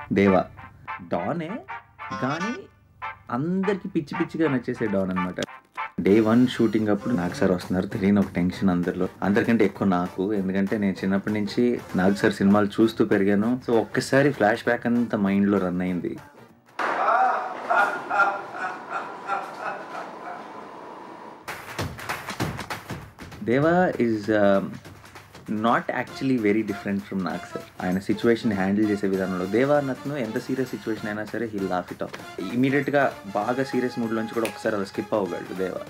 దేవా డానే కానీ అందరికి పిచ్చి పిచ్చిగా నచ్చేసే డాన్ అనమాట డే వన్ షూటింగ్ అప్పుడు నాకు సార్ వస్తున్నారు తెలియని ఒక టెన్షన్ అందరిలో అందరికంటే ఎక్కువ నాకు ఎందుకంటే నేను చిన్నప్పటి నుంచి నాకు సార్ సినిమాలు చూస్తూ పెరిగాను సో ఒక్కసారి ఫ్లాష్ బ్యాక్ అంతా మైండ్లో రన్ అయింది Deva is not actually very different from Nag sir ఆయన సిచ్యువేషన్ హ్యాండిల్ చేసే విధానంలో దేవా అన్నతను ఎంత సీరియస్ సిచ్యువేషన్ అయినా సరే హీ లాఫ్ ఇట్ ఆఫ్ ఇమీడియట్గా బాగా సీరియస్ మూడ్లోంచి కూడా ఒకసారి అలా స్కిప్ అవ్వగలడు దేవా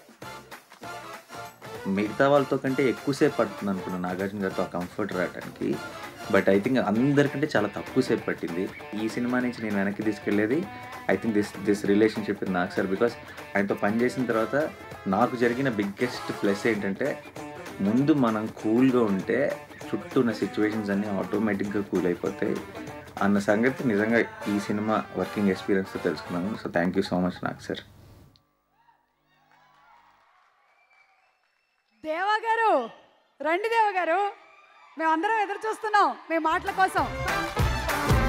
మిగతా వాళ్ళతో కంటే ఎక్కువసేపు పడుతుంది అనుకున్నాను నాగార్జున గారితో ఆ కంఫర్ట్ రావడానికి బట్ ఐ థింక్ అందరికంటే చాలా తక్కువసేపు పట్టింది ఈ సినిమా నుంచి నేను వెనక్కి తీసుకెళ్ళేది I think this this relationship with నాకు సార్ బికాస్ ఆయనతో పని చేసిన తర్వాత నాకు జరిగిన బిగ్గెస్ట్ ప్లస్ ఏంటంటే ముందు మనం కూల్గా ఉంటే చుట్టూ ఉన్న సిచ్యువేషన్స్ అన్నీ ఆటోమేటిక్గా కూల్ అయిపోతాయి అన్న సంగతి నిజంగా ఈ సినిమా వర్కింగ్ ఎక్స్పీరియన్స్తో తెలుసుకున్నాను so thank you so much నాకు సార్ దేవా గారు రండి దేవ గారు మేమందరం ఎదురు చూస్తున్నాం మీ మాటల కోసం